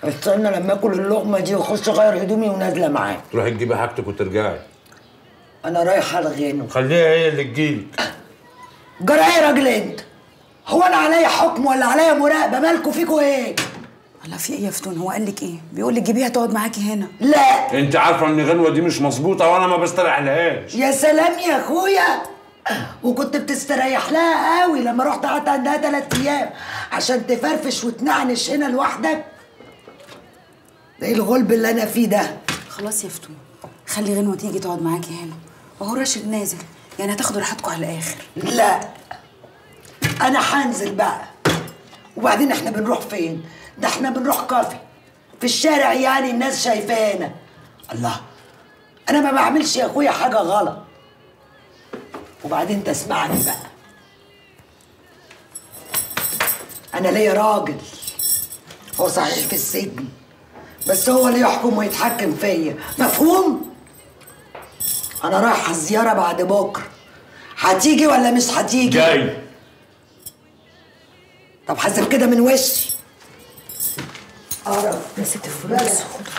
استنى لما اكل اللقمه دي واخش اغير هدومي ونازله معاه تروحي تجيبي حاجتك وترجعي انا رايحه الغنو خليها هي اللي تجيلك جرى ايه يا راجل انت هو انا عليا حكم ولا عليا مراقبه مالكوا فيكوا ايه الله في ايه يا فتون هو قال لك ايه بيقول لك جيبيها تقعد معاكي هنا لا انت عارفه ان غنوه دي مش مظبوطه وانا ما بستريح لهاش يا سلام يا اخويا وكنت بتستريح لها قوي لما رحت قعدت عندها ثلاث ايام عشان تفرفش وتنعنش هنا لوحدك ده ايه الغلب اللي انا فيه ده خلاص يا فتون خلي غنوه تيجي تقعد معاكي هنا وهو راشد نازل يعني هتاخدوا راحتكم على الاخر لا انا هنزل بقى وبعدين احنا بنروح فين ده احنا بنروح كافي في الشارع يعني الناس شايفانا الله انا ما بعملش يا اخويا حاجه غلط وبعدين تسمعني بقى انا ليا راجل هو صحيح في السجن بس هو اللي يحكم ويتحكم فيا مفهوم انا رايحه الزياره بعد بكره هتيجي ولا مش هتيجي جاي طب حاسب كده من وشي اعرف نسيت الفلوس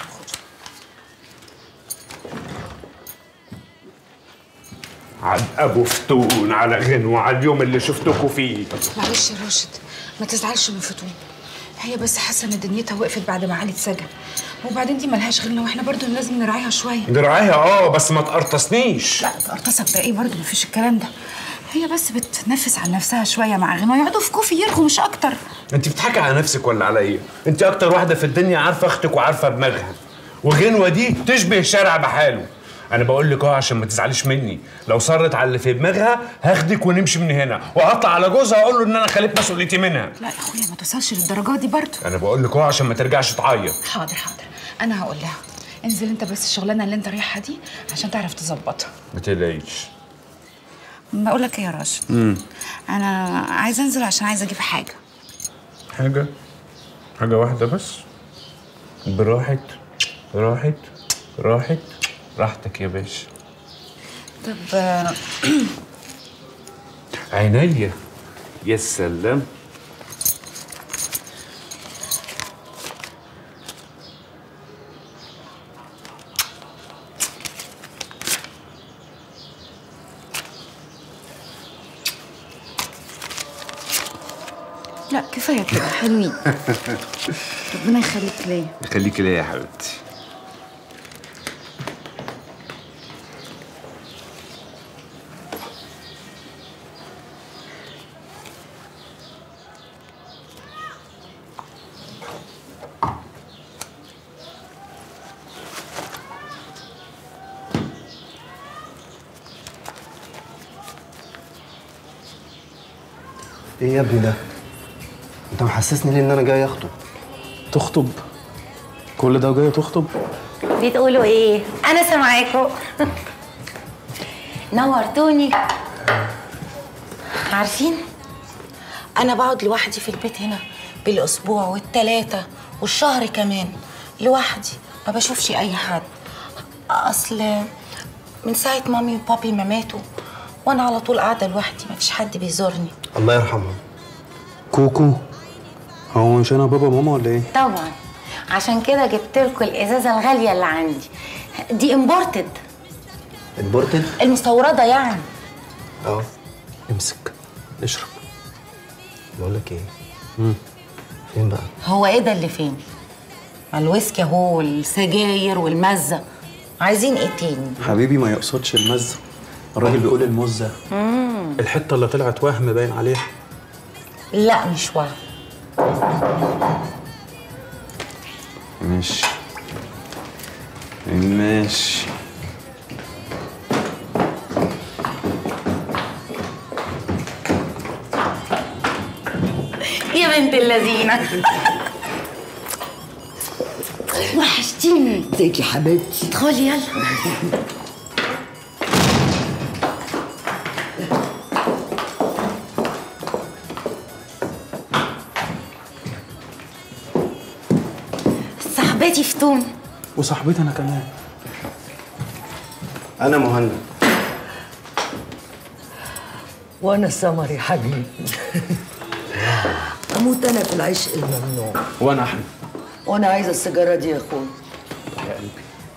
عد ابو فتون على غنوه على اليوم اللي شفتكوا فيه معلش يا راشد ما تزعلش من فتون هي بس حاسه ان دنيتها وقفت بعد ما علي اتسجن وبعدين دي ملهاش غيرنا واحنا برضو لازم نراعيها شويه دراعيها اه بس ما تقرطسنيش لا تقرطسك بايه برضو مفيش الكلام ده هي بس بتنفس عن نفسها شويه مع غنوه يقعدوا في كوفي يرغوا مش اكتر انت بتضحكي على نفسك ولا عليا انت اكتر واحده في الدنيا عارفه اختك وعارفه دماغها وغنوه دي تشبه الشارع بحاله انا بقول لك اه عشان ما تزعليش مني لو صرت على اللي في دماغها هاخدك ونمشي من هنا وهطلع على جوزها واقول له ان انا خليت مسؤوليتي منها لا يا اخويا ما توصلش للدرجه دي برضو انا بقول لك اه عشان ما ترجعش تعيط حاضر حاضر انا هقول لها انزل انت بس الشغلانه اللي انت رايحها دي عشان تعرف تظبطها ما تقلقيش بقول لك ايه يا راشد انا عايزه انزل عشان عايزه اجيب حاجه حاجه حاجه واحده بس براحة راحت راحت راحتك يا باشا طب آه، عينيا يا سلام لا كفايه كده حلوين ربنا يخليك ليا خليكي ليا يا حبيبتي ايه يا ابني ده؟ انت محسسني ليه ان انا جاي اخطب؟ تخطب كل ده وجاي تخطب بتقولوا ايه انا سامعاكم نورتوني عارفين انا بقعد لوحدي في البيت هنا بالاسبوع والتلاتة والشهر كمان لوحدي ما بشوفش اي حد اصل من ساعه مامي وبابي ما ماتوا وانا على طول قاعده لوحدي ما فيش حد بيزورني الله يرحمها كوكو هو مش انا بابا وماما ولا ايه؟ طبعا عشان كده جبت لكم الازازه الغاليه اللي عندي دي امبورتد اتبرتل؟ المستورده يعني اه امسك اشرب بقول لك ايه؟ فين بقى؟ هو ايه ده اللي فين؟ ما الويسكي اهو والسجاير والمزه عايزين ايه تاني؟ حبيبي ما يقصدش المزه الراجل بيقول المزه الحته اللي طلعت وهم باين عليها لا مش وهم ماشي ماشي يا بنت اللذينه وحشتيني ازيك يا حبيبتي ادخلي يلا صاحبتي فتون وصاحبتي انا كمان انا مهند وانا سمر يا حبيبي اموت انا في العشق الممنوع وانا احمد وانا عايزه السيجاره دي يا اخويا يا قلبي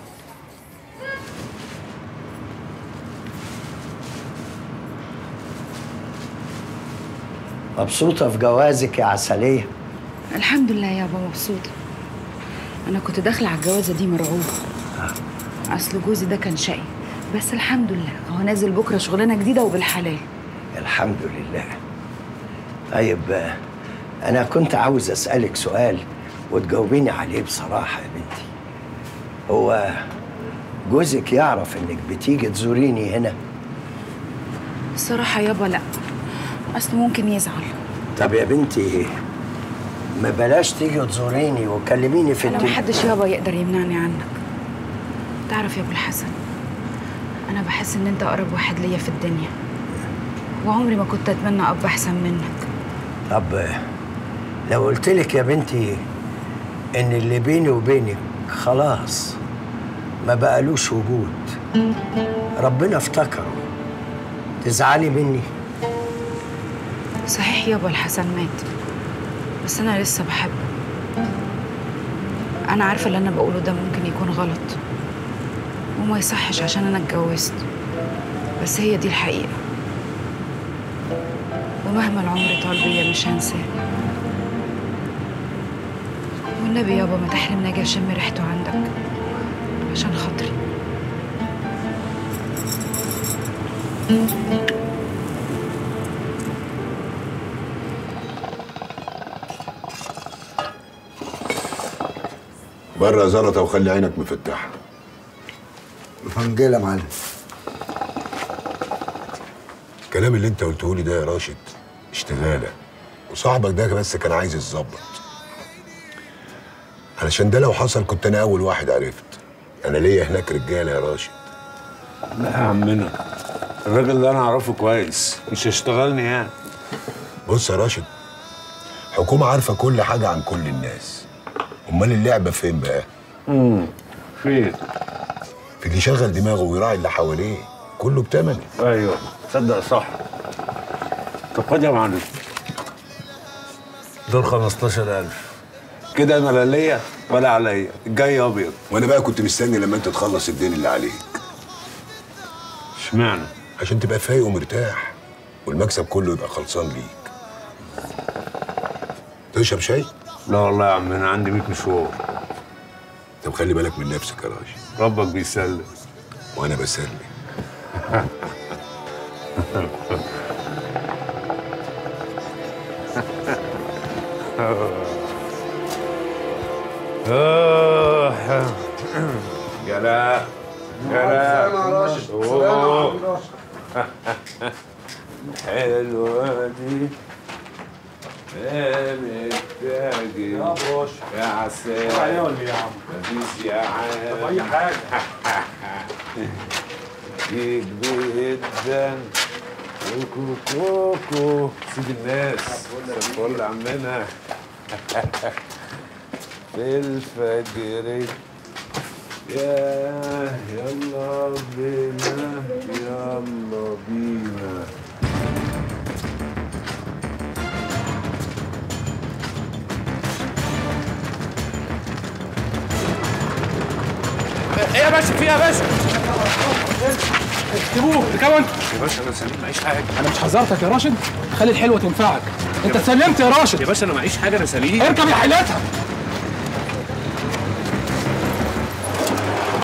مبسوطة في جوازك يا عسلية الحمد لله يابا مبسوطة أنا كنت داخلة على الجوازة دي مرعوبة أصل جوزي ده كان شقي بس الحمد لله هو نازل بكرة شغلانة جديدة وبالحلال الحمد لله طيب آه، أنا كنت عاوز أسألك سؤال وتجاوبيني عليه بصراحة يا بنتي هو جوزك يعرف إنك بتيجي تزوريني هنا الصراحة يابا لأ أصل ممكن يزعل طب يا بنتي ما بلاش تيجي تزوريني وكلميني في أنا التليفون محدش يابا يقدر يمنعني عنك تعرف يا أبو الحسن أنا بحس إن أنت أقرب واحد ليا في الدنيا وعمري ما كنت أتمنى أب أحسن منك طب آه، لو قلت لك يا بنتي إن اللي بيني وبينك خلاص ما بقالوش وجود ربنا افتكره تزعلي مني صحيح يابا الحسن مات بس أنا لسه بحبه أنا عارفة اللي أنا بقوله ده ممكن يكون غلط وما يصحش عشان أنا اتجوزت بس هي دي الحقيقة ومهما العمر طال بيا مش هنساه والنبي يابا ما تحرمني اجي اشم ريحته عندك عشان خاطري بره زلطه وخلي عينك مفتحه منجيلة يا معلم الكلام اللي انت قلته لي ده يا راشد اشتغاله وصاحبك ده بس كان عايز يتظبط علشان ده لو حصل كنت انا اول واحد عرفت انا ليا هناك رجاله يا راشد لا يا عمنا الراجل ده انا اعرفه كويس مش هيشتغلني يعني بص يا راشد حكومه عارفه كل حاجه عن كل الناس امال اللعبه فين بقى امم فين في اللي يشغل دماغه ويراعي اللي حواليه كله بتمنه ايوه تصدق صح طب خد يا معلم دول 15000 كده انا لا ليا ولا عليا الجاي ابيض وانا بقى كنت مستني لما انت تخلص الدين اللي عليك اشمعنى عشان تبقى فايق ومرتاح والمكسب كله يبقى خلصان ليك تشرب شاي لا والله يا عم انا عندي 100 مشوار طب خلي بالك من نفسك يا راشد ربك بيسلم وانا بسلم آه. جلا جلا أوه. حلوة دي محتاج يا بوش يا عسل يا عم مفيش يا عم اي حاجه جيت جدا كوكو كوكو سيد الناس فل عمنا في الفجر يا يلا بينا يلا بينا ايه يا باشا في ايه يا باشا اكتبوه اركبوا انت يا باشا انا سليم معيش حاجه انا مش حذرتك يا راشد خلي الحلوه تنفعك انت اتسلمت يا راشد يا باشا انا معيش حاجه انا سليم اركب يا حيلتها